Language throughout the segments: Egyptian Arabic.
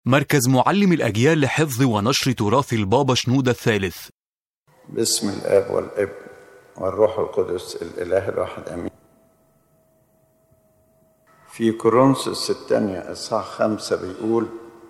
مركز معلم الأجيال لحفظ ونشر تراث البابا شنودة الثالث باسم الاب والابن والروح القدس الاله الواحد امين في كورنثوس الثانية إصحاح خمسة بيقول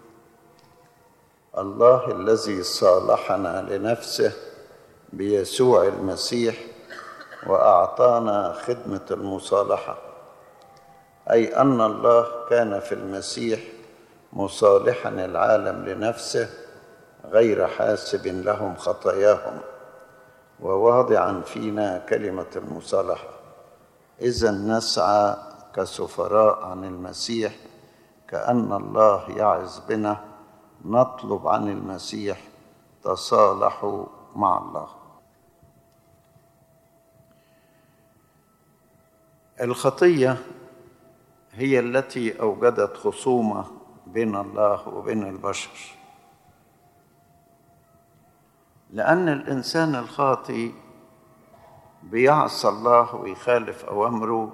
الله الذي صالحنا لنفسه بيسوع المسيح وأعطانا خدمة المصالحة أي أن الله كان في المسيح مصالحا العالم لنفسه غير حاسب لهم خطاياهم وواضعا فينا كلمة المصالحة إذا نسعى كسفراء عن المسيح كأن الله يعظ بنا نطلب عن المسيح تصالحوا مع الله الخطية هي التي أوجدت خصومة بين الله وبين البشر لأن الإنسان الخاطي بيعصى الله ويخالف أوامره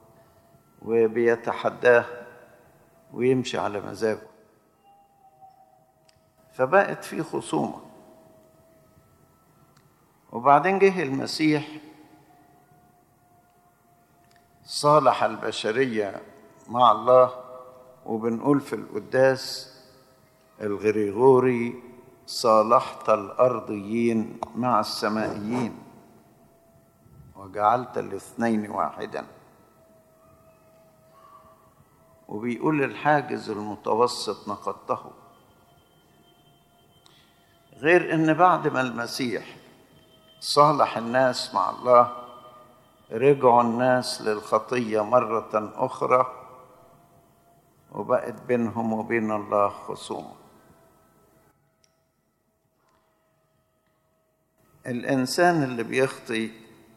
وبيتحداه ويمشي على مزاجه فبقت في خصومة وبعدين جه المسيح صالح البشرية مع الله وبنقول في القداس الغريغوري صالحت الأرضيين مع السمائيين وجعلت الاثنين واحدا وبيقول الحاجز المتوسط نقضته غير ان بعد ما المسيح صالح الناس مع الله رجعوا الناس للخطيه مره اخرى وبقت بينهم وبين الله خصومه الانسان اللي بيخطي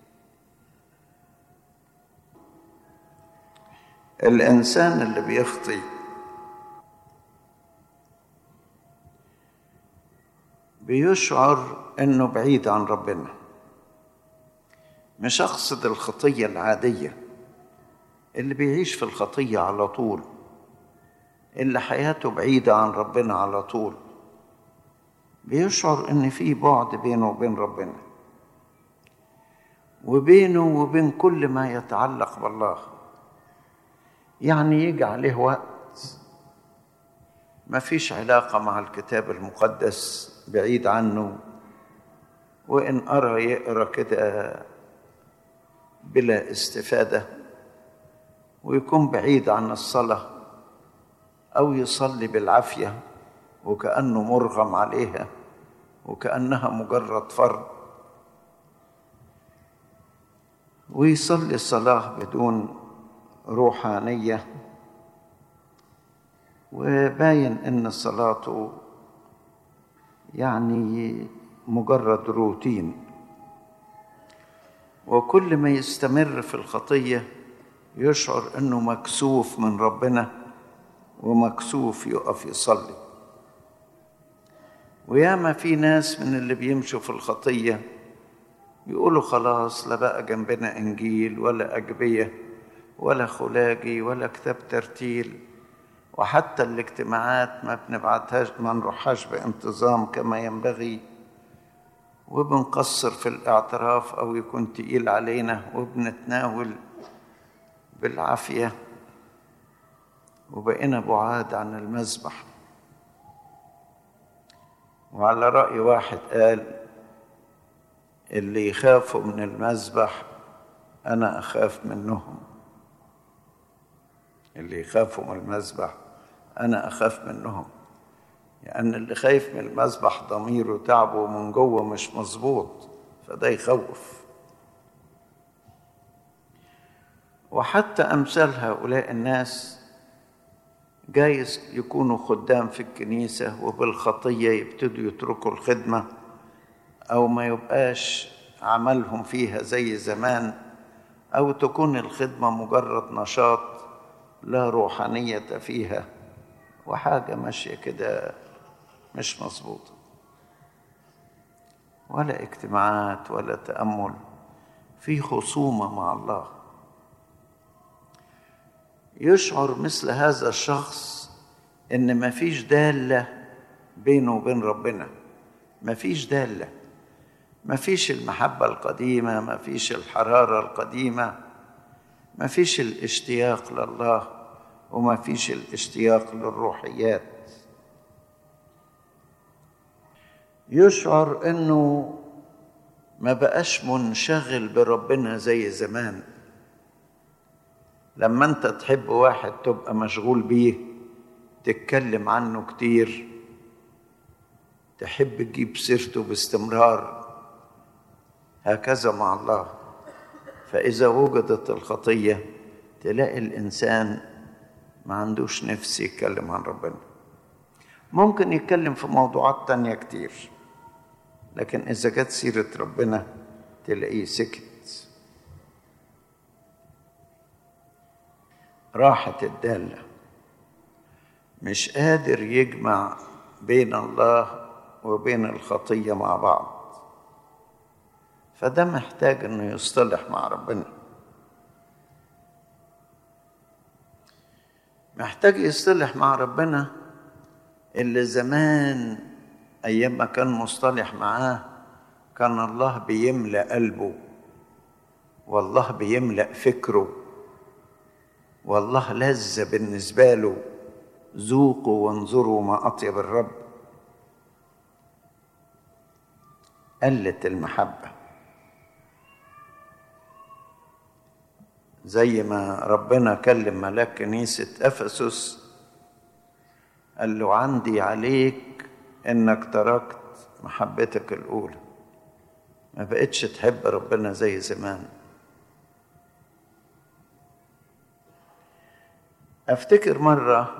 الانسان اللي بيخطي بيشعر انه بعيد عن ربنا مش اقصد الخطيه العاديه اللي بيعيش في الخطيه على طول اللي حياته بعيده عن ربنا على طول بيشعر ان في بعد بينه وبين ربنا وبينه وبين كل ما يتعلق بالله يعني يجي عليه وقت ما فيش علاقة مع الكتاب المقدس بعيد عنه وإن أرى يقرأ كده بلا استفادة ويكون بعيد عن الصلاة أو يصلي بالعافية وكأنه مرغم عليها وكأنها مجرد فرض ويصلي صلاة بدون روحانية وباين ان صلاته يعني مجرد روتين وكل ما يستمر في الخطيه يشعر انه مكسوف من ربنا ومكسوف يقف يصلي وياما في ناس من اللي بيمشوا في الخطيه يقولوا خلاص لا بقى جنبنا انجيل ولا اجبيه ولا خلاجي ولا كتاب ترتيل وحتى الاجتماعات ما بنبعتهاش ما نروحهاش بانتظام كما ينبغي وبنقصر في الاعتراف او يكون تقيل علينا وبنتناول بالعافيه وبقينا بعاد عن المذبح وعلى راي واحد قال اللي يخافوا من المذبح انا اخاف منهم اللي يخافوا من المذبح أنا أخاف منهم لأن اللي خايف من المذبح ضميره تعبه من جوه مش مظبوط فده يخوف وحتى أمثال هؤلاء الناس جايز يكونوا خدام في الكنيسة وبالخطية يبتدوا يتركوا الخدمة أو ما يبقاش عملهم فيها زي زمان أو تكون الخدمة مجرد نشاط لا روحانية فيها وحاجة ماشية كده مش مظبوطة ولا اجتماعات ولا تأمل في خصومة مع الله يشعر مثل هذا الشخص ان مفيش داله بينه وبين ربنا مفيش داله مفيش المحبه القديمه مفيش الحراره القديمه مفيش الاشتياق لله ومفيش الاشتياق للروحيات يشعر انه ما بقاش منشغل بربنا زي زمان لما انت تحب واحد تبقى مشغول بيه تتكلم عنه كتير تحب تجيب سيرته باستمرار هكذا مع الله فإذا وجدت الخطية تلاقي الإنسان ما عندوش نفس يتكلم عن ربنا ممكن يتكلم في موضوعات تانية كتير لكن إذا جت سيرة ربنا تلاقيه سكت راحة الدالة مش قادر يجمع بين الله وبين الخطية مع بعض فده محتاج انه يصطلح مع ربنا محتاج يصطلح مع ربنا اللي زمان ايام ما كان مصطلح معاه كان الله بيملا قلبه والله بيملا فكره والله لذة بالنسبة له ذوقوا وانظروا ما أطيب الرب قلت المحبة زي ما ربنا كلم ملاك كنيسة أفسس قال له عندي عليك إنك تركت محبتك الأولى ما بقتش تحب ربنا زي زمان أفتكر مرة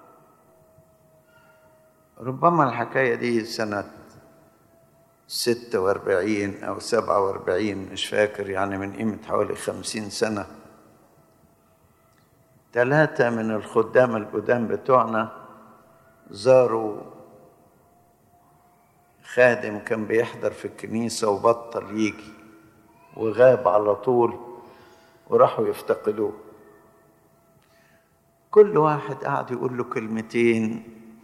ربما الحكاية دي سنة ستة واربعين أو سبعة واربعين مش فاكر يعني من قيمة حوالي خمسين سنة ثلاثة من الخدام القدام بتوعنا زاروا خادم كان بيحضر في الكنيسة وبطل يجي وغاب على طول وراحوا يفتقدوه كل واحد قاعد يقول له كلمتين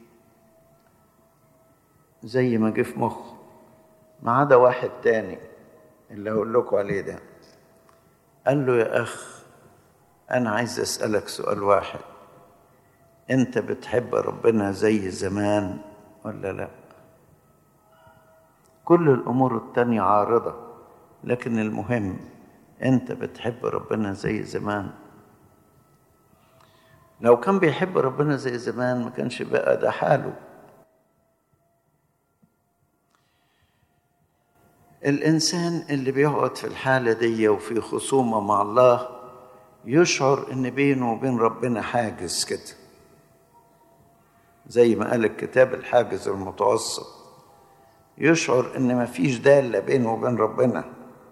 زي ما جه في مخه ما عدا واحد تاني اللي هقول لكم عليه ده قال له يا اخ انا عايز اسالك سؤال واحد انت بتحب ربنا زي زمان ولا لا كل الامور التانية عارضة لكن المهم انت بتحب ربنا زي زمان لو كان بيحب ربنا زي زمان ما كانش بقى ده حاله الإنسان اللي بيقعد في الحالة دي وفي خصومة مع الله يشعر إن بينه وبين ربنا حاجز كده زي ما قال الكتاب الحاجز المتوسط يشعر إن مفيش دالة بينه وبين ربنا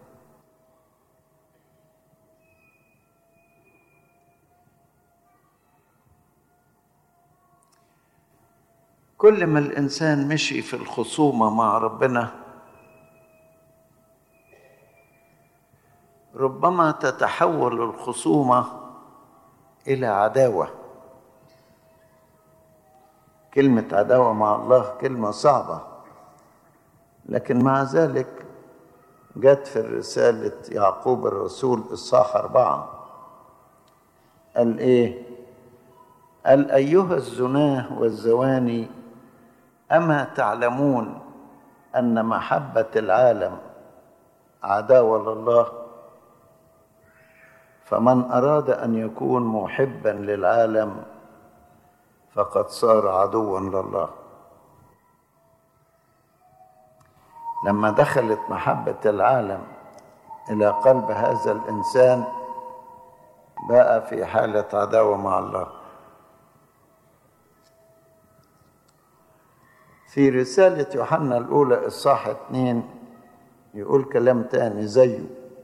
كل ما الإنسان مشي في الخصومة مع ربنا ربما تتحول الخصومة إلى عداوة كلمة عداوة مع الله كلمة صعبة لكن مع ذلك جت في الرسالة يعقوب الرسول إصحاح أربعة قال إيه؟ قال أيها الزناه والزواني أما تعلمون أن محبة العالم عداوة لله فمن أراد أن يكون محبا للعالم فقد صار عدوا لله لما دخلت محبة العالم إلى قلب هذا الإنسان بقى في حالة عداوة مع الله في رسالة يوحنا الأولى إصحاح اتنين يقول كلام تاني زيه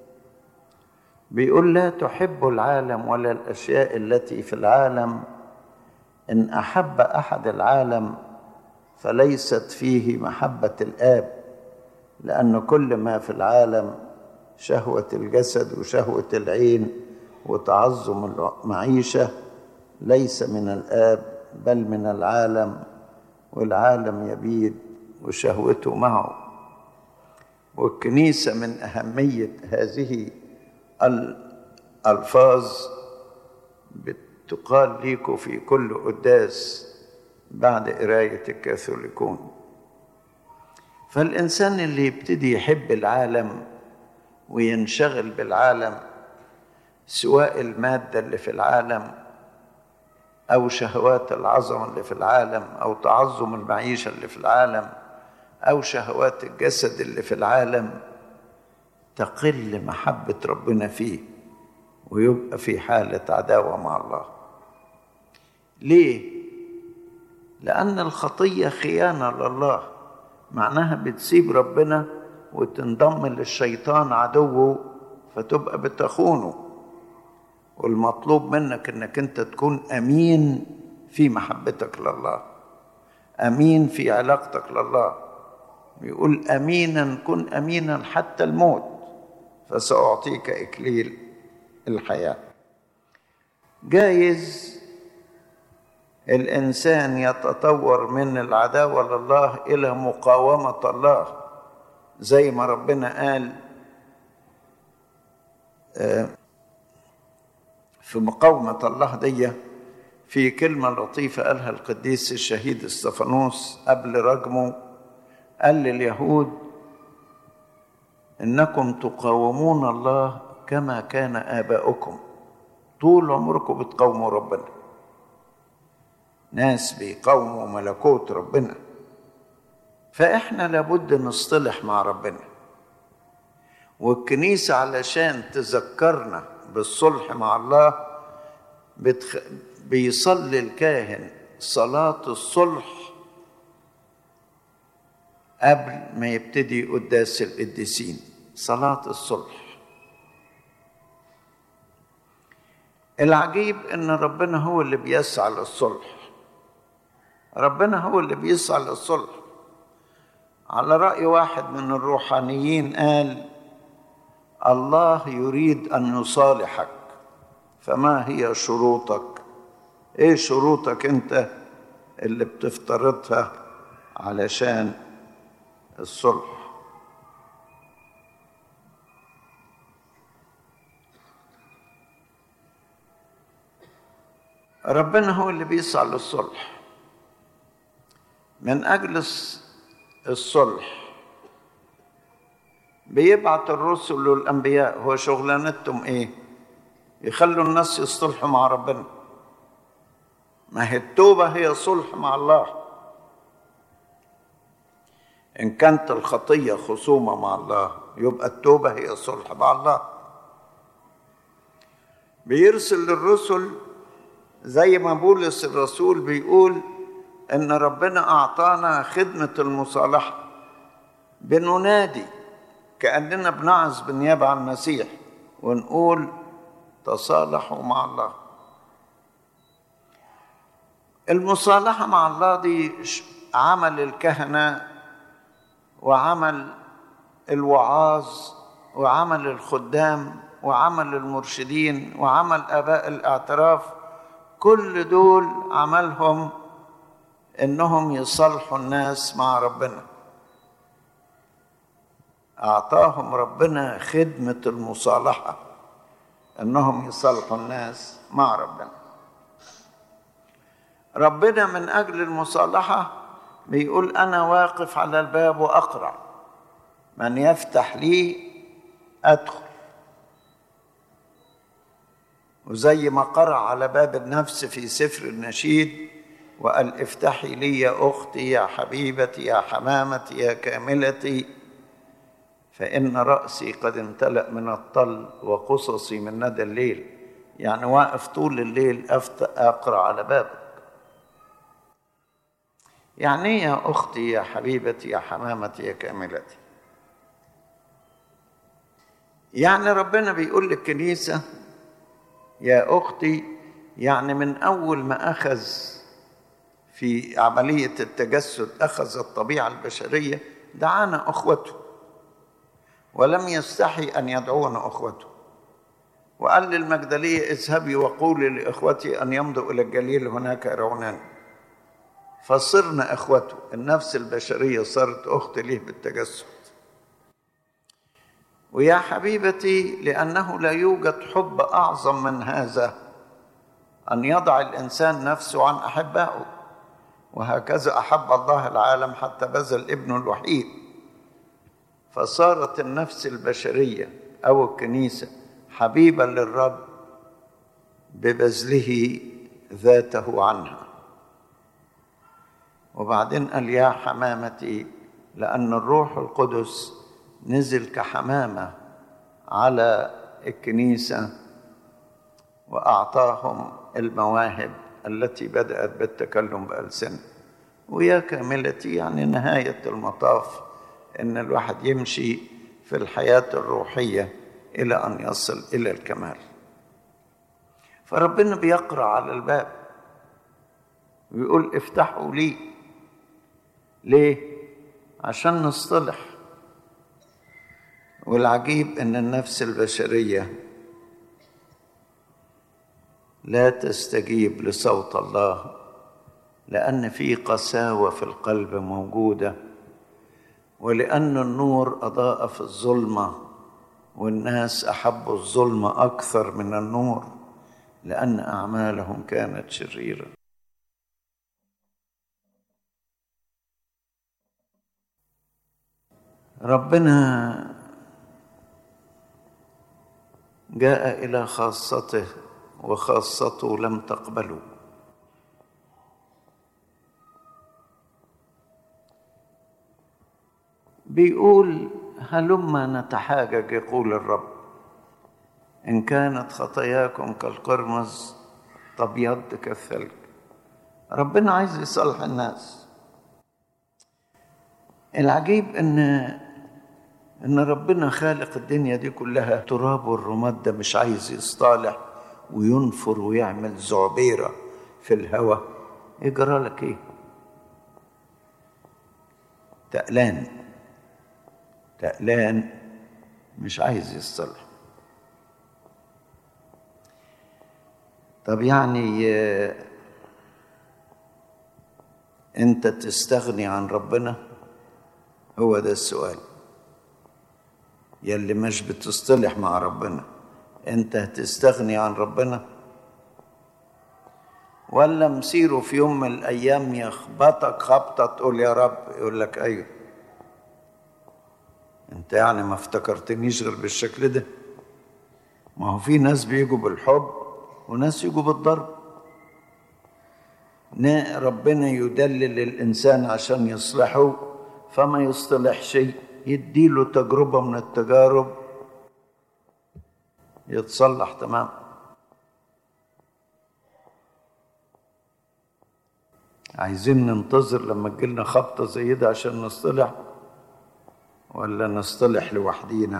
بيقول لا تحب العالم ولا الأشياء التي في العالم إن أحب أحد العالم فليست فيه محبة الآب لأن كل ما في العالم شهوة الجسد وشهوة العين وتعظم المعيشة ليس من الآب بل من العالم والعالم يبيد وشهوته معه والكنيسة من أهمية هذه الألفاظ بتقال ليكوا في كل قداس بعد قراية الكاثوليكون فالإنسان اللي يبتدي يحب العالم وينشغل بالعالم سواء المادة اللي في العالم أو شهوات العظمة اللي في العالم أو تعظم المعيشة اللي في العالم أو شهوات الجسد اللي في العالم تقل محبة ربنا فيه ويبقى في حالة عداوة مع الله ليه؟ لأن الخطية خيانة لله معناها بتسيب ربنا وتنضم للشيطان عدوه فتبقى بتخونه والمطلوب منك انك انت تكون امين في محبتك لله امين في علاقتك لله بيقول امينا كن امينا حتى الموت فساعطيك اكليل الحياه جايز الانسان يتطور من العداوه لله الى مقاومه الله زي ما ربنا قال في مقاومه الله دي في كلمه لطيفه قالها القديس الشهيد استفانوس قبل رجمه قال لليهود انكم تقاومون الله كما كان اباؤكم طول عمركم بتقاوموا ربنا ناس بيقاوموا ملكوت ربنا فاحنا لابد نصطلح مع ربنا والكنيسه علشان تذكرنا بالصلح مع الله بتخ... بيصلي الكاهن صلاه الصلح قبل ما يبتدي قداس القديسين صلاه الصلح العجيب ان ربنا هو اللي بيسعى للصلح ربنا هو اللي بيسعى للصلح على رأي واحد من الروحانيين قال الله يريد أن يصالحك فما هي شروطك ايه شروطك انت اللي بتفترضها علشان الصلح ربنا هو اللي بيسعى للصلح من اجل الصلح بيبعت الرسل والانبياء هو شغلانتهم ايه يخلوا الناس يصطلحوا مع ربنا ما هي التوبه هي صلح مع الله ان كانت الخطيه خصومه مع الله يبقى التوبه هي صلح مع الله بيرسل الرسل زي ما بولس الرسول بيقول ان ربنا اعطانا خدمه المصالحه بننادي كاننا بنعظ بالنيابه عن المسيح ونقول تصالحوا مع الله المصالحه مع الله دي عمل الكهنه وعمل الوعاظ وعمل الخدام وعمل المرشدين وعمل اباء الاعتراف كل دول عملهم انهم يصلحوا الناس مع ربنا اعطاهم ربنا خدمه المصالحه انهم يصلحوا الناس مع ربنا ربنا من اجل المصالحه بيقول انا واقف على الباب واقرع من يفتح لي ادخل وزي ما قرع على باب النفس في سفر النشيد وقال افتحي لي يا اختي يا حبيبتي يا حمامتي يا كاملتي فان راسي قد امتلا من الطل وقصصي من ندى الليل يعني واقف طول الليل اقرا على بابك يعني يا اختي يا حبيبتي يا حمامتي يا كاملتي يعني ربنا بيقول للكنيسه يا اختي يعني من اول ما اخذ في عمليه التجسد اخذ الطبيعه البشريه دعانا اخوته ولم يستحي ان يدعونا اخوته وقال للمجدليه اذهبي وقولي لاخوتي ان يمضوا الى الجليل هناك يرونني فصرنا اخوته النفس البشريه صارت اخت ليه بالتجسد ويا حبيبتي لانه لا يوجد حب اعظم من هذا ان يضع الانسان نفسه عن احبائه وهكذا احب الله العالم حتى بذل ابنه الوحيد فصارت النفس البشريه او الكنيسه حبيبا للرب ببذله ذاته عنها وبعدين قال يا حمامتي لأن الروح القدس نزل كحمامة على الكنيسة وأعطاهم المواهب التي بدأت بالتكلم بألسنة ويا كاملتي يعني نهاية المطاف إن الواحد يمشي في الحياة الروحية إلى أن يصل إلى الكمال فربنا بيقرأ على الباب ويقول افتحوا لي ليه عشان نصطلح والعجيب ان النفس البشريه لا تستجيب لصوت الله لان في قساوه في القلب موجوده ولان النور اضاء في الظلمه والناس احبوا الظلمه اكثر من النور لان اعمالهم كانت شريره ربنا جاء الى خاصته وخاصته لم تقبله بيقول هلما نتحاجج يقول الرب ان كانت خطاياكم كالقرمز تبيض كالثلج ربنا عايز يصلح الناس العجيب ان ان ربنا خالق الدنيا دي كلها تراب والرماد ده مش عايز يصطالح وينفر ويعمل زعبيرة في الهواء يجرى لك ايه تقلان تقلان مش عايز يصطلح طب يعني انت تستغني عن ربنا هو ده السؤال يلي مش بتصطلح مع ربنا انت هتستغني عن ربنا ولا مسيره في يوم من الايام يخبطك خبطه تقول يا رب يقول لك ايوه انت يعني ما افتكرتنيش غير بالشكل ده ما هو في ناس بيجوا بالحب وناس يجوا بالضرب ربنا يدلل الانسان عشان يصلحه فما يصطلحش يديله تجربة من التجارب يتصلح تمام عايزين ننتظر لما تجيلنا خبطة زي ده عشان نصطلح ولا نصطلح لوحدينا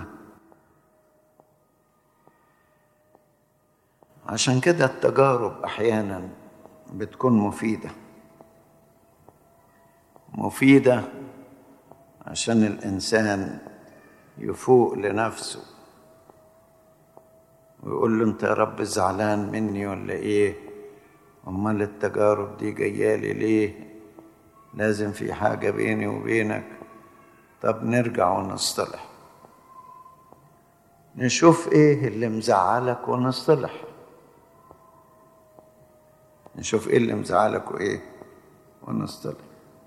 عشان كده التجارب أحيانا بتكون مفيدة مفيدة عشان الإنسان يفوق لنفسه ويقول له أنت يا رب زعلان مني ولا إيه أمال التجارب دي جايالي ليه لازم في حاجة بيني وبينك طب نرجع ونصطلح نشوف إيه اللي مزعلك ونصطلح نشوف إيه اللي مزعلك وإيه ونصطلح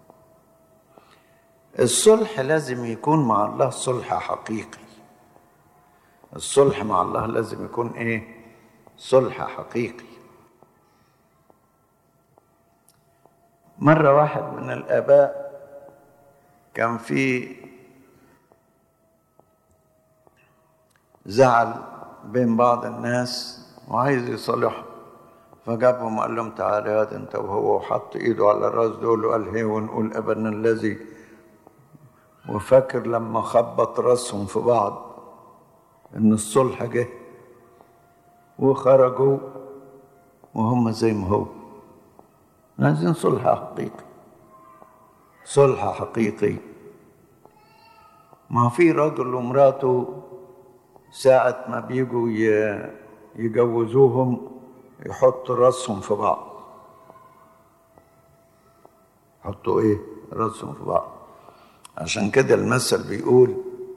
الصلح لازم يكون مع الله صلح حقيقي الصلح مع الله لازم يكون ايه صلح حقيقي مرة واحد من الآباء كان في زعل بين بعض الناس وعايز يصالحهم فجابهم وقال لهم تعالى يا انت وهو وحط ايده على الراس دول وقال هي ونقول ابنا الذي وفاكر لما خبط راسهم في بعض ان الصلح جه وخرجوا وهم زي ما هو عايزين صلح حقيقي صلح حقيقي ما في راجل ومراته ساعة ما بيجوا يجوزوهم يحط راسهم في بعض حطوا ايه راسهم في بعض عشان كده المثل بيقول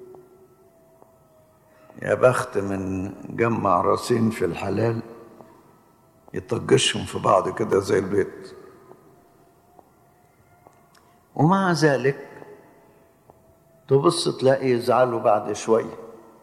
يا بخت من جمع راسين في الحلال يطجشهم في بعض كده زي البيت ومع ذلك تبص تلاقي يزعلوا بعد شوية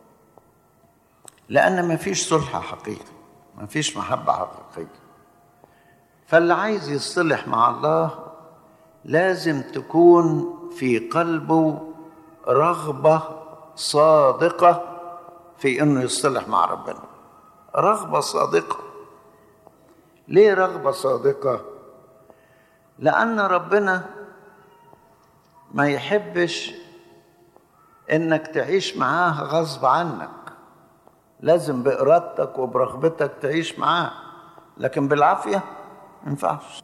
لأن ما فيش صلح حقيقي ما فيش محبة حقيقية فاللي عايز يصطلح مع الله لازم تكون في قلبه رغبة صادقة في انه يصطلح مع ربنا رغبة صادقة ليه رغبة صادقة لأن ربنا ما يحبش انك تعيش معاه غصب عنك لازم بإرادتك وبرغبتك تعيش معاه لكن بالعافية ما ينفعش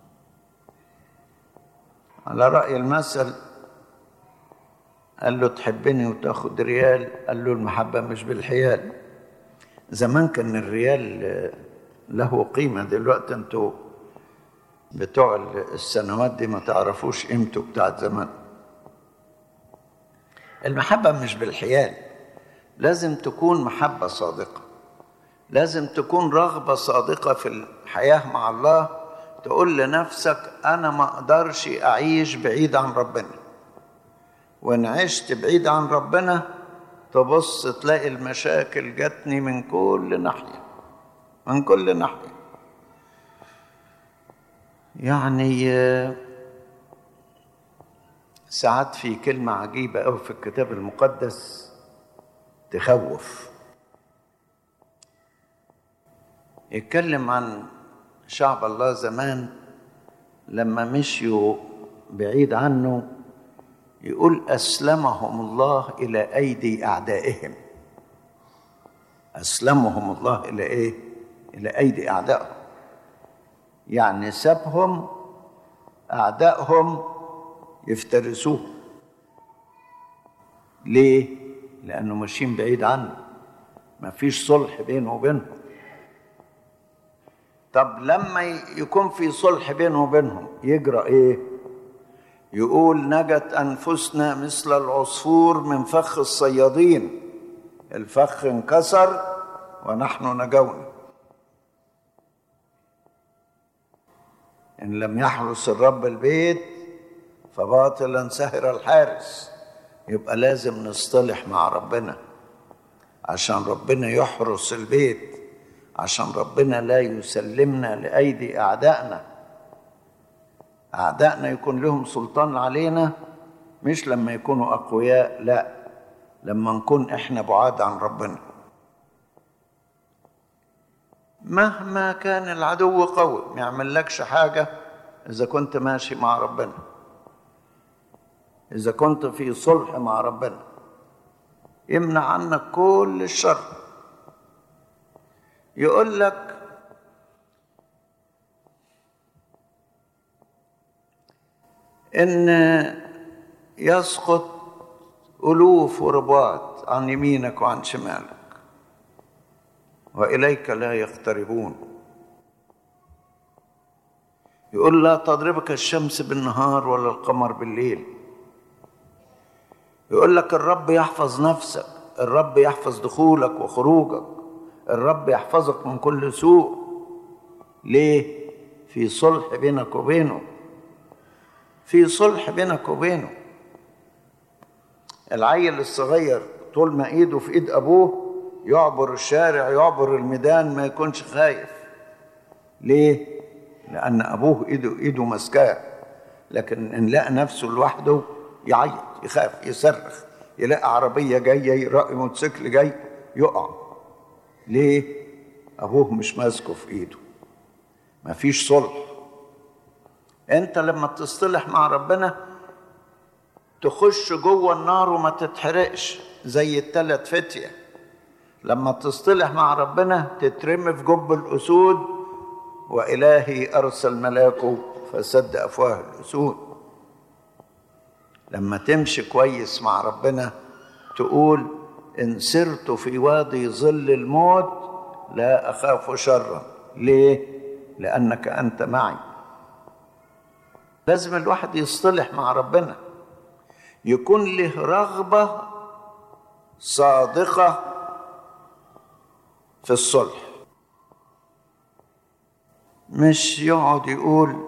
على رأي المثل قال له تحبني وتاخد ريال قال له المحبة مش بالحيال زمان كان الريال له قيمة دلوقتي انتوا بتوع السنوات دي ما تعرفوش قيمته بتاعت زمان المحبة مش بالحيال لازم تكون محبة صادقة لازم تكون رغبة صادقة في الحياة مع الله تقول لنفسك أنا ما أقدرش أعيش بعيد عن ربنا وإن عشت بعيد عن ربنا تبص تلاقي المشاكل جاتني من كل ناحية من كل ناحية يعني ساعات في كلمة عجيبة أوي في الكتاب المقدس تخوف يتكلم عن شعب الله زمان لما مشيوا بعيد عنه يقول أسلمهم الله إلى أيدي أعدائهم أسلمهم الله إلى إيه؟ إلى أيدي أعدائهم يعني سابهم أعدائهم يفترسوه ليه؟ لأنه ماشيين بعيد عنه ما فيش صلح بينه وبينهم طب لما يكون في صلح بينه وبينهم يجرى ايه يقول نجت انفسنا مثل العصفور من فخ الصيادين الفخ انكسر ونحن نجونا ان لم يحرس الرب البيت فباطلا سهر الحارس يبقى لازم نصطلح مع ربنا عشان ربنا يحرس البيت عشان ربنا لا يسلمنا لأيدي أعدائنا أعدائنا يكون لهم سلطان علينا مش لما يكونوا أقوياء لا لما نكون إحنا بعاد عن ربنا مهما كان العدو قوي ما يعملكش حاجة إذا كنت ماشي مع ربنا إذا كنت في صلح مع ربنا يمنع عنك كل الشر يقول لك ان يسقط الوف ورباط عن يمينك وعن شمالك واليك لا يقتربون يقول لا تضربك الشمس بالنهار ولا القمر بالليل يقول لك الرب يحفظ نفسك الرب يحفظ دخولك وخروجك الرب يحفظك من كل سوء ليه في صلح بينك وبينه في صلح بينك وبينه العيل الصغير طول ما ايده في ايد ابوه يعبر الشارع يعبر الميدان ما يكونش خايف ليه لان ابوه ايده ايده ماسكاه لكن ان لقى نفسه لوحده يعيط يخاف يصرخ يلاقي عربيه جايه يلاقي موتوسيكل جاي يقع ليه ابوه مش ماسكه في ايده مفيش صلح انت لما تصطلح مع ربنا تخش جوه النار وما تتحرقش زي التلات فتية لما تصطلح مع ربنا تترمي في جب الأسود وإلهي أرسل ملاكه فسد أفواه الأسود لما تمشي كويس مع ربنا تقول إن سرت في وادي ظل الموت لا أخاف شرا ليه؟ لأنك أنت معي لازم الواحد يصطلح مع ربنا يكون له رغبة صادقة في الصلح مش يقعد يقول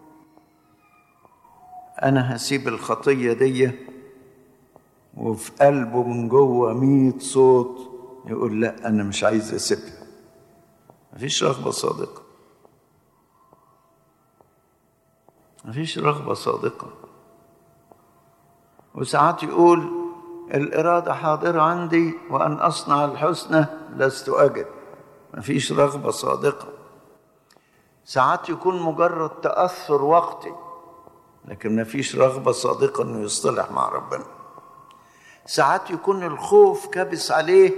أنا هسيب الخطية دي وفي قلبه من جوه مية صوت يقول لا أنا مش عايز أسيبها مفيش رغبة صادقة مفيش رغبة صادقة وساعات يقول الإرادة حاضرة عندي وأن أصنع الحسنى لست أجد مفيش رغبة صادقة ساعات يكون مجرد تأثر وقتي لكن مفيش رغبة صادقة إنه يصطلح مع ربنا ساعات يكون الخوف كبس عليه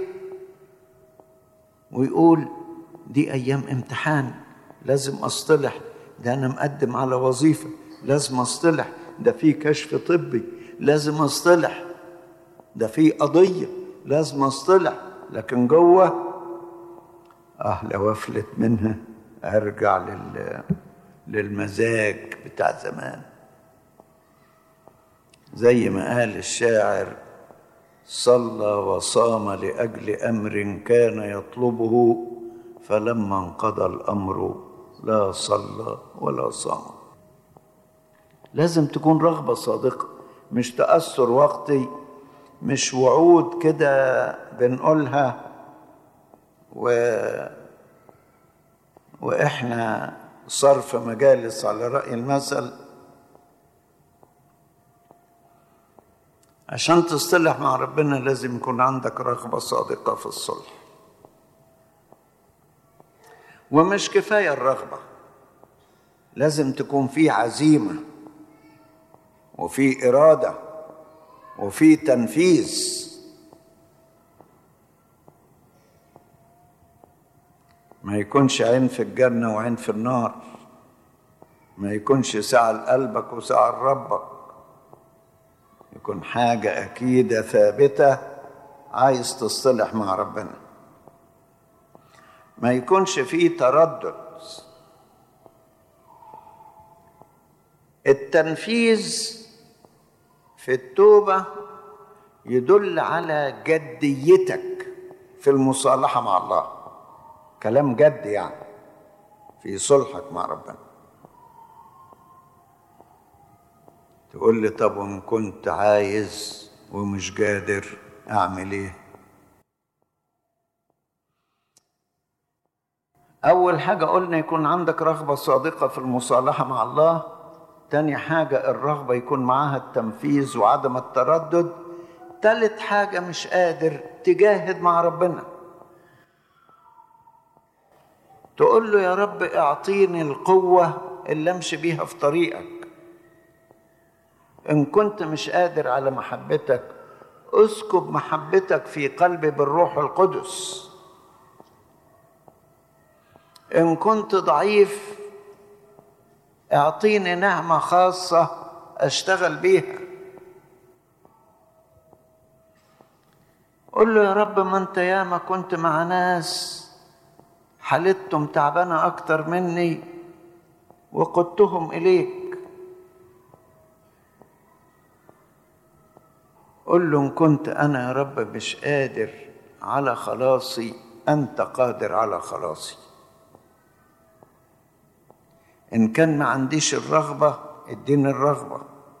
ويقول دي أيام امتحان لازم أصطلح ده أنا مقدم على وظيفة لازم أصطلح ده في كشف طبي لازم أصطلح ده في قضية لازم أصطلح لكن جوه آه لو أفلت منها أرجع لل للمزاج بتاع زمان زي ما قال الشاعر صلى وصام لاجل امر كان يطلبه فلما انقضى الامر لا صلى ولا صام لازم تكون رغبه صادقه مش تاثر وقتي مش وعود كده بنقولها و واحنا صرف مجالس على راي المثل عشان تصطلح مع ربنا لازم يكون عندك رغبة صادقة في الصلح ومش كفاية الرغبة لازم تكون في عزيمة وفي إرادة وفي تنفيذ ما يكونش عين في الجنة وعين في النار ما يكونش ساعة لقلبك وساعة لربك يكون حاجة أكيدة ثابتة عايز تصطلح مع ربنا ما يكونش فيه تردد التنفيذ في التوبة يدل على جديتك في المصالحة مع الله كلام جد يعني في صلحك مع ربنا تقول لي طب وان كنت عايز ومش قادر اعمل ايه اول حاجه قلنا يكون عندك رغبه صادقه في المصالحه مع الله تاني حاجه الرغبه يكون معاها التنفيذ وعدم التردد تالت حاجه مش قادر تجاهد مع ربنا تقول له يا رب اعطيني القوه اللي امشي بيها في طريقك إن كنت مش قادر على محبتك اسكب محبتك في قلبي بالروح القدس إن كنت ضعيف اعطيني نعمة خاصة أشتغل بيها قل له يا رب ما أنت ياما كنت مع ناس حالتهم تعبانة أكتر مني وقدتهم إليك قل له إن كنت أنا يا رب مش قادر على خلاصي أنت قادر على خلاصي إن كان ما عنديش الرغبة اديني الرغبة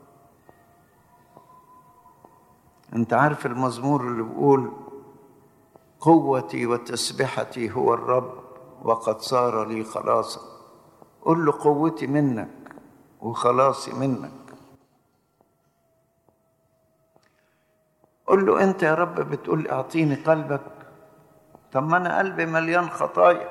أنت عارف المزمور اللي بيقول قوتي وتسبحتي هو الرب وقد صار لي خلاصا قل له قوتي منك وخلاصي منك قل له انت يا رب بتقول اعطيني قلبك طب ما انا قلبي مليان خطايا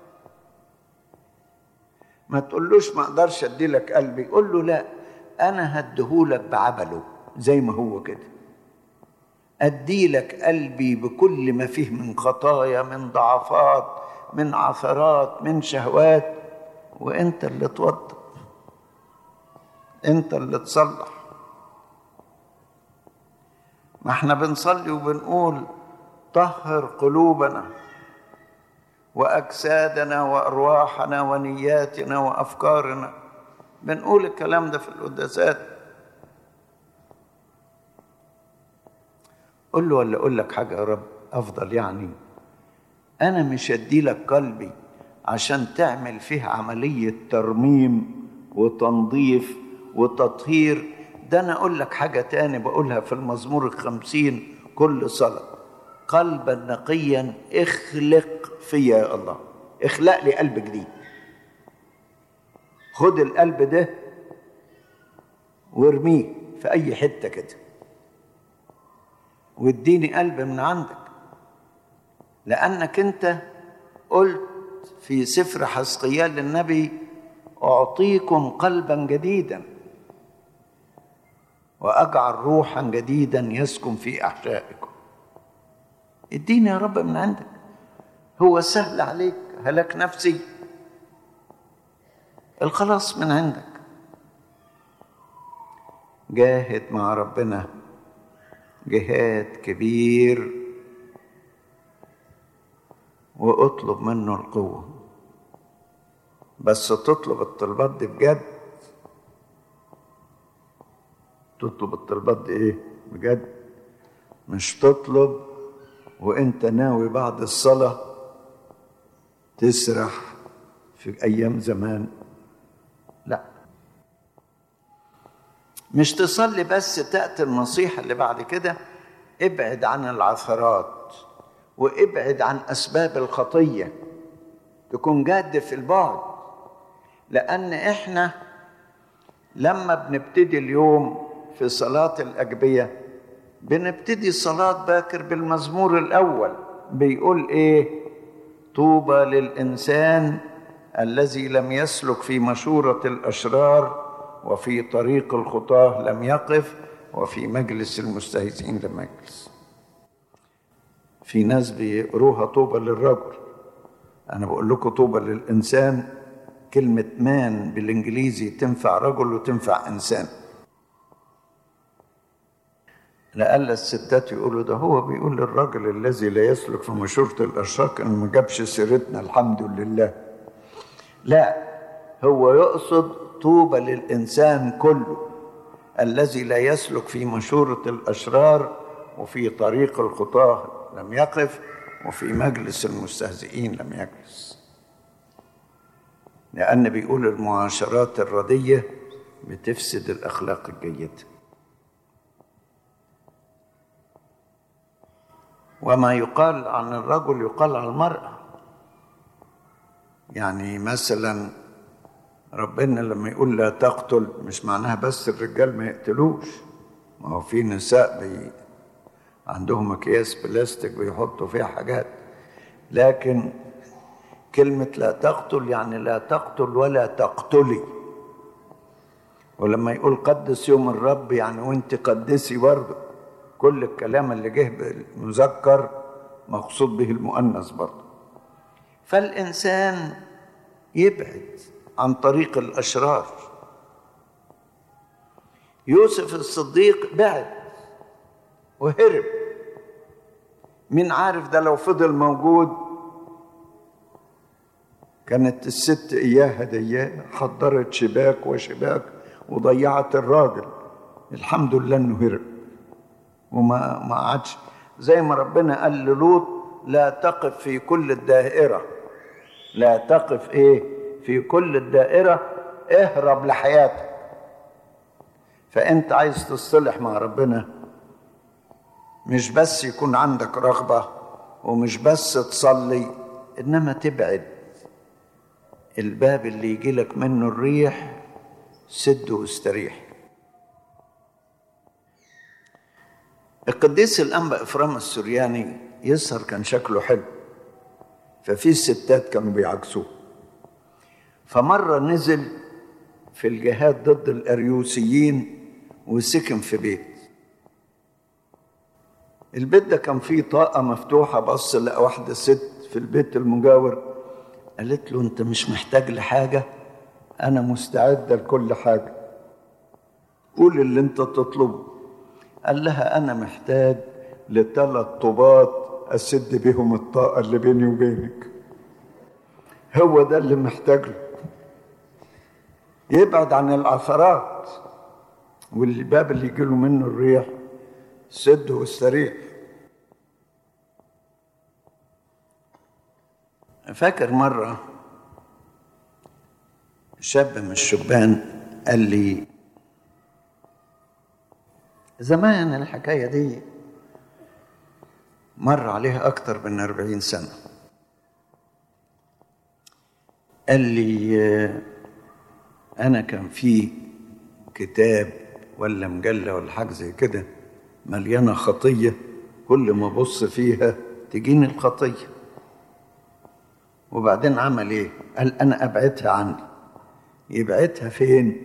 ما تقولوش ما اقدرش ادي لك قلبي قول له لا انا هديهولك بعبله زي ما هو كده ادي لك قلبي بكل ما فيه من خطايا من ضعفات من عثرات من شهوات وانت اللي توضب انت اللي تصلح ما احنا بنصلي وبنقول طهر قلوبنا واجسادنا وارواحنا ونياتنا وافكارنا بنقول الكلام ده في القداسات قول له ولا اقول لك حاجه يا رب افضل يعني انا مش ادي لك قلبي عشان تعمل فيه عمليه ترميم وتنظيف وتطهير ده انا اقول لك حاجه تاني بقولها في المزمور الخمسين كل صلاه قلبا نقيا اخلق فيا يا الله اخلق لي قلب جديد خد القلب ده وارميه في اي حته كده واديني قلب من عندك لانك انت قلت في سفر حسقيال للنبي اعطيكم قلبا جديدا واجعل روحا جديدا يسكن في احشائكم اديني يا رب من عندك هو سهل عليك هلك نفسي الخلاص من عندك جاهد مع ربنا جهاد كبير واطلب منه القوة بس تطلب الطلبات دي بجد تطلب الطلبات دي ايه بجد مش تطلب وانت ناوي بعد الصلاة تسرح في ايام زمان لا مش تصلي بس تأتي النصيحة اللي بعد كده ابعد عن العثرات وابعد عن أسباب الخطية تكون جاد في البعد لأن إحنا لما بنبتدي اليوم في صلاة الأجبية بنبتدي صلاة باكر بالمزمور الأول بيقول إيه طوبى للإنسان الذي لم يسلك في مشورة الأشرار وفي طريق الخطاه لم يقف وفي مجلس المستهزئين لم يجلس في ناس بيقروها طوبى للرجل انا بقول لكم طوبى للانسان كلمه مان بالانجليزي تنفع رجل وتنفع انسان لألا الستات يقولوا ده هو بيقول للراجل الذي لا يسلك في مشورة الأشراك إنه ما جابش سيرتنا الحمد لله لا هو يقصد طوبى للإنسان كله الذي لا يسلك في مشورة الأشرار وفي طريق الخطاة لم يقف وفي مجلس المستهزئين لم يجلس لأن بيقول المعاشرات الردية بتفسد الأخلاق الجيدة وما يقال عن الرجل يقال عن المرأة يعني مثلا ربنا لما يقول لا تقتل مش معناها بس الرجال ما يقتلوش ما هو في نساء بي عندهم اكياس بلاستيك بيحطوا فيها حاجات لكن كلمة لا تقتل يعني لا تقتل ولا تقتلي ولما يقول قدس يوم الرب يعني وانت قدسي برضه كل الكلام اللي جه بالمذكر مقصود به المؤنث برضه فالإنسان يبعد عن طريق الأشرار يوسف الصديق بعد وهرب مين عارف ده لو فضل موجود كانت الست إياه هدية حضرت شباك وشباك وضيعت الراجل الحمد لله انه هرب وما ما عادش زي ما ربنا قال للوط لا تقف في كل الدائره لا تقف ايه في كل الدائره اهرب لحياتك فانت عايز تصطلح مع ربنا مش بس يكون عندك رغبه ومش بس تصلي انما تبعد الباب اللي يجي لك منه الريح سده واستريح القديس الأنبا إفرام السرياني يظهر كان شكله حلو ففي ستات كانوا بيعكسوه فمرة نزل في الجهاد ضد الأريوسيين وسكن في بيت البيت ده كان فيه طاقة مفتوحة بص لقى واحدة ست في البيت المجاور قالت له أنت مش محتاج لحاجة أنا مستعدة لكل حاجة قول اللي أنت تطلبه قال لها أنا محتاج لثلاث طوبات أسد بهم الطاقة اللي بيني وبينك هو ده اللي محتاج له يبعد عن العثرات والباب اللي يجيله منه الريح سده واستريح فاكر مرة شاب من الشبان قال لي زمان الحكاية دي مر عليها أكتر من أربعين سنة قال لي أنا كان في كتاب ولا مجلة ولا حاجة زي كده مليانة خطية كل ما أبص فيها تجيني الخطية وبعدين عمل إيه؟ قال أنا أبعدها عني يبعدها فين؟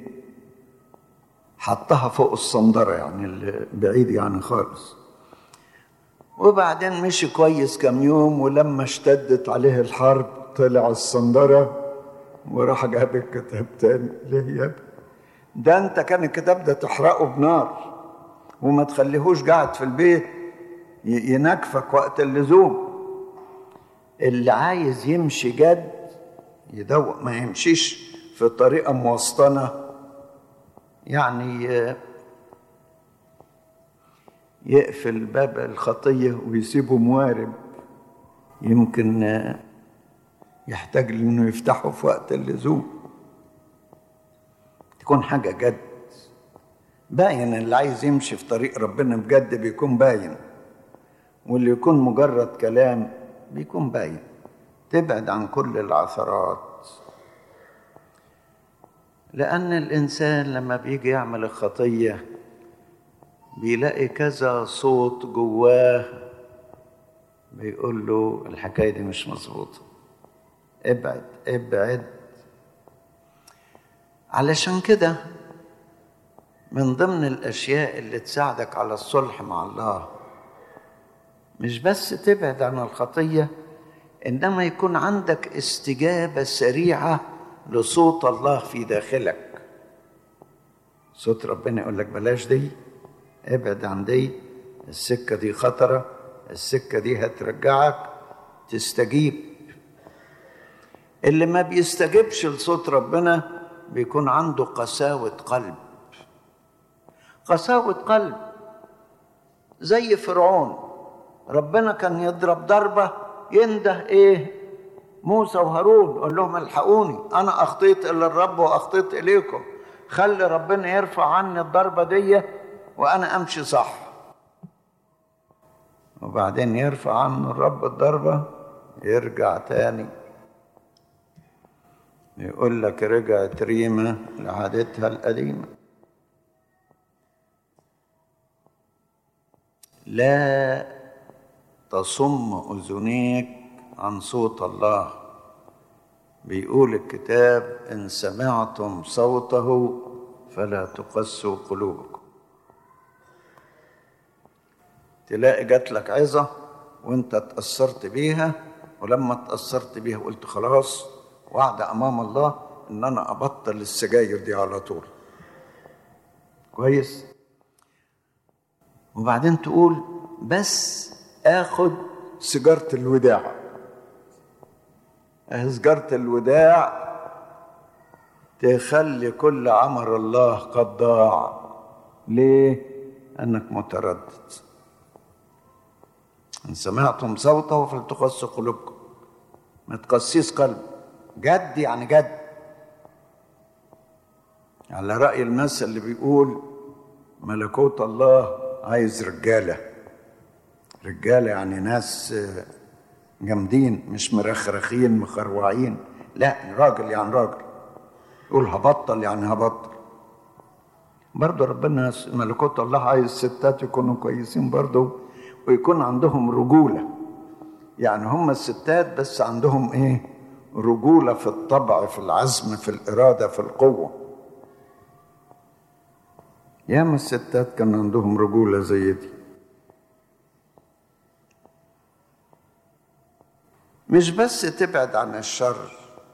حطها فوق الصندرة يعني بعيد يعني خالص وبعدين مشي كويس كم يوم ولما اشتدت عليه الحرب طلع الصندرة وراح جاب الكتاب تاني ليه يا ابني ده انت كان الكتاب ده تحرقه بنار وما تخليهوش قاعد في البيت ينكفك وقت اللزوم اللي عايز يمشي جد يدوق ما يمشيش في طريقة موسطنة يعني يقفل باب الخطية ويسيبه موارب يمكن يحتاج لأنه يفتحه في وقت اللزوم تكون حاجة جد باين اللي عايز يمشي في طريق ربنا بجد بيكون باين واللي يكون مجرد كلام بيكون باين تبعد عن كل العثرات لأن الإنسان لما بيجي يعمل الخطية بيلاقي كذا صوت جواه بيقول له الحكاية دي مش مظبوطة ابعد ابعد علشان كده من ضمن الأشياء اللي تساعدك على الصلح مع الله مش بس تبعد عن الخطية إنما يكون عندك استجابة سريعة لصوت الله في داخلك صوت ربنا يقول لك بلاش دي ابعد عن دي السكة دي خطرة السكة دي هترجعك تستجيب اللي ما بيستجيبش لصوت ربنا بيكون عنده قساوة قلب قساوة قلب زي فرعون ربنا كان يضرب ضربة ينده ايه موسى وهارون قال لهم الحقوني انا اخطيت الى الرب واخطيت اليكم خلي ربنا يرفع عني الضربة دي وانا امشي صح وبعدين يرفع عنه الرب الضربة يرجع تاني يقول لك رجعت ريمة لعادتها القديمة لا تصم أذنيك عن صوت الله بيقول الكتاب إن سمعتم صوته فلا تقسوا قلوبكم تلاقي جات لك عظة وانت اتأثرت بيها ولما اتأثرت بيها قلت خلاص وعد أمام الله إن أنا أبطل السجاير دي على طول كويس وبعدين تقول بس آخد سيجارة الوداع سيجارة الوداع تخلي كل عمر الله قد ضاع ليه؟ أنك متردد إن سمعتم صوته فلتقص قلوبكم ما تقسيش قلب جد يعني جد على رأي المثل اللي بيقول ملكوت الله عايز رجالة رجالة يعني ناس جامدين مش مرخرخين مخروعين لا راجل يعني راجل يقول هبطل يعني هبطل برضه ربنا ملكوت الله عايز ستات يكونوا كويسين برضه ويكون عندهم رجولة يعني هم الستات بس عندهم ايه رجولة في الطبع في العزم في الإرادة في القوة ياما الستات كان عندهم رجولة زي دي مش بس تبعد عن الشر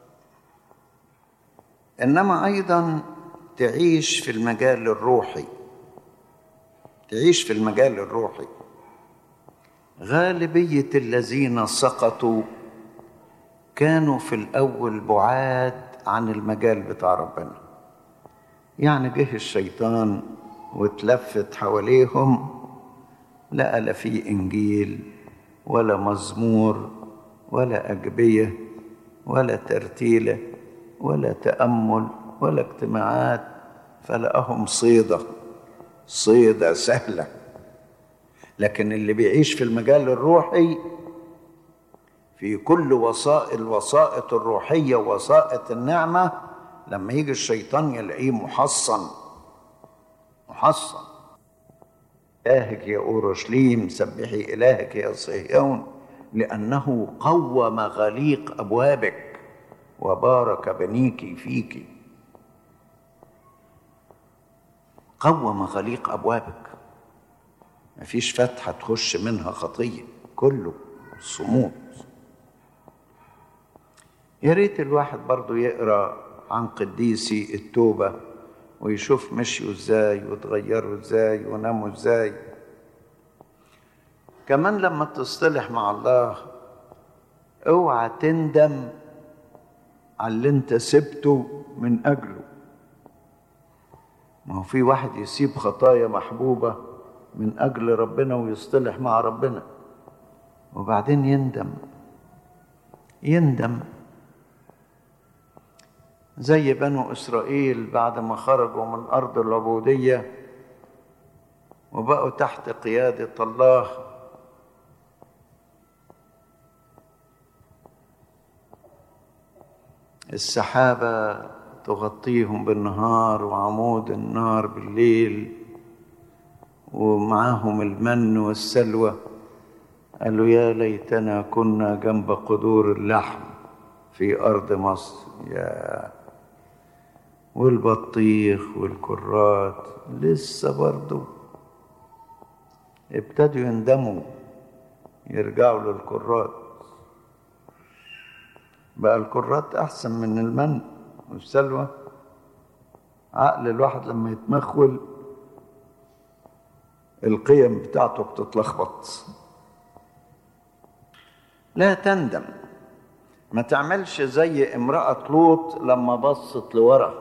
انما ايضا تعيش في المجال الروحي تعيش في المجال الروحي غالبيه الذين سقطوا كانوا في الاول بعاد عن المجال بتاع ربنا يعني جه الشيطان واتلفت حواليهم لقى لا في انجيل ولا مزمور ولا اجبيه ولا ترتيله ولا تامل ولا اجتماعات فلقاهم صيده صيده سهله لكن اللي بيعيش في المجال الروحي في كل وسائل الوسائط الروحيه ووسائط النعمه لما يجي الشيطان يلاقيه محصن محصن إلهك يا أورشليم سبحي إلهك يا صهيون لأنه قوم غليق أبوابك وبارك بنيك فيك قوم غليق أبوابك مفيش فتحة تخش منها خطية كله صمود يا ريت الواحد برضو يقرأ عن قديسي التوبة ويشوف مشيوا ازاي وتغيروا ازاي وناموا ازاي كمان لما تصطلح مع الله اوعى تندم على اللي انت سبته من اجله ما هو في واحد يسيب خطايا محبوبة من اجل ربنا ويصطلح مع ربنا وبعدين يندم يندم زي بنو اسرائيل بعد ما خرجوا من ارض العبوديه وبقوا تحت قياده الله السحابه تغطيهم بالنهار وعمود النار بالليل ومعاهم المن والسلوى قالوا يا ليتنا كنا جنب قدور اللحم في ارض مصر يا والبطيخ والكرات لسه برضو ابتدوا يندموا يرجعوا للكرات بقى الكرات احسن من المن والسلوى عقل الواحد لما يتمخول القيم بتاعته بتتلخبط لا تندم ما تعملش زي امرأة لوط لما بصت لورا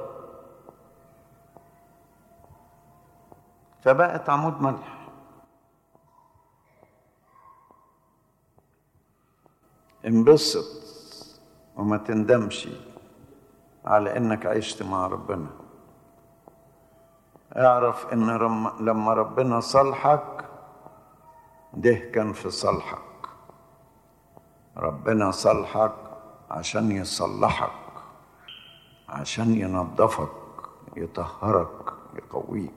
فبقت عمود ملح انبسط وما تندمش على انك عشت مع ربنا اعرف ان لما ربنا صالحك ده كان في صالحك ربنا صالحك عشان يصلحك عشان ينظفك يطهرك يقويك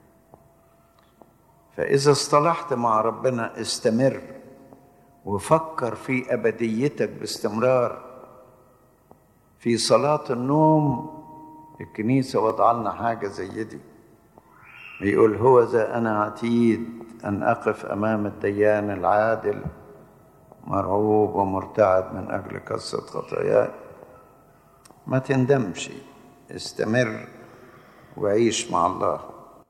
فإذا اصطلحت مع ربنا استمر وفكر في أبديتك باستمرار في صلاة النوم الكنيسة وضع لنا حاجة زي دي بيقول هو ذا أنا عتيد أن أقف أمام الديان العادل مرعوب ومرتعد من أجل كثرة خطاياي ما تندمش استمر وعيش مع الله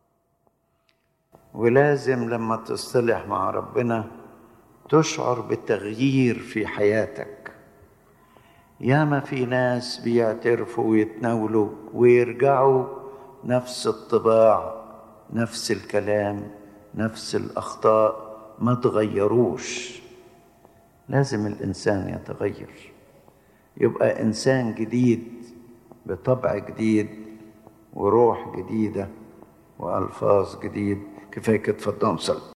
ولازم لما تصطلح مع ربنا تشعر بتغيير في حياتك ياما في ناس بيعترفوا ويتناولوا ويرجعوا نفس الطباع نفس الكلام نفس الأخطاء ما تغيروش لازم الإنسان يتغير يبقى إنسان جديد بطبع جديد وروح جديدة وألفاظ جديد كفاية كده اتفضلوا صلوا